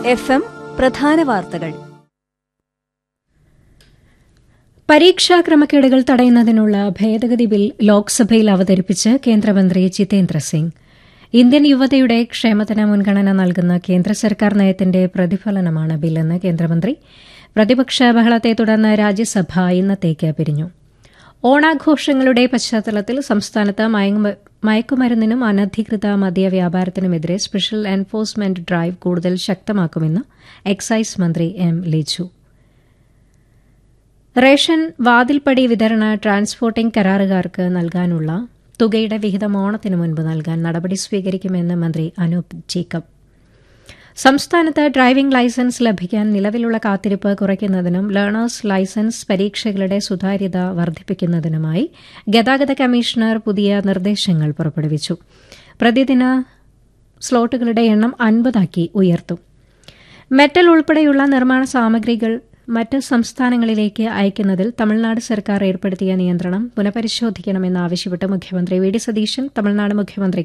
F M പ്രധാന വാർത്തകൾ പരീക്ഷാ ക്രമക്കേടുകൾ തടയുന്നതിനുള്ള ഭേദഗതി ബിൽ ലോക്സഭയിൽ അവതരിപ്പിച്ച് കേന്ദ്രമന്ത്രി ജിതേന്ദ്ര സിംഗ് ഇന്ത്യൻ യുവതയുടെ ക്ഷേമത്തിന് മുൻഗണന നൽകുന്ന കേന്ദ്ര സർക്കാർ നയത്തിന്റെ പ്രതിഫലനമാണ് ബില്ലെന്ന് കേന്ദ്രമന്ത്രി പ്രതിപക്ഷ ബഹളത്തെ തുടർന്ന് രാജ്യസഭ ഇന്നത്തേക്ക് പിരിഞ്ഞു ഓണാഘോഷങ്ങളുടെ പശ്ചാത്തലത്തിൽ സംസ്ഥാനത്ത് മയക്കുമരുന്നിനും അനധികൃത മദ്യവ്യാപാരത്തിനുമെതിരെ സ്പെഷ്യൽ എൻഫോഴ്സ്മെന്റ് ഡ്രൈവ് കൂടുതൽ ശക്തമാക്കുമെന്ന് എക്സൈസ് മന്ത്രി എം ലിച്ചു റേഷൻ വാതിൽപ്പടി വിതരണ ട്രാൻസ്പോർട്ടിംഗ് കരാറുകാർക്ക് നൽകാനുള്ള തുകയുടെ വിഹിതം ഓണത്തിന് മുൻപ് നൽകാൻ നടപടി സ്വീകരിക്കുമെന്ന് മന്ത്രി അനൂപ് ജേക്കബ് സംസ്ഥാനത്ത് ഡ്രൈവിംഗ് ലൈസൻസ് ലഭിക്കാൻ നിലവിലുള്ള കാത്തിരിപ്പ് കുറയ്ക്കുന്നതിനും ലേണേഴ്സ് ലൈസൻസ് പരീക്ഷകളുടെ സുതാര്യത വർദ്ധിപ്പിക്കുന്നതിനുമായി ഗതാഗത കമ്മീഷണർ പുതിയ നിർദ്ദേശങ്ങൾ പുറപ്പെടുവിച്ചു പ്രതിദിന സ്ലോട്ടുകളുടെ എണ്ണം അൻപതാക്കി ഉയർത്തും മെറ്റൽ ഉൾപ്പെടെയുള്ള നിർമ്മാണ സാമഗ്രികൾ മറ്റ് സംസ്ഥാനങ്ങളിലേക്ക് അയക്കുന്നതിൽ തമിഴ്നാട് സർക്കാർ ഏർപ്പെടുത്തിയ നിയന്ത്രണം പുനഃപരിശോധിക്കണമെന്നാവശ്യപ്പെട്ട് മുഖ്യമന്ത്രി വി ഡി സതീശൻ തമിഴ്നാട് മുഖ്യമന്ത്രി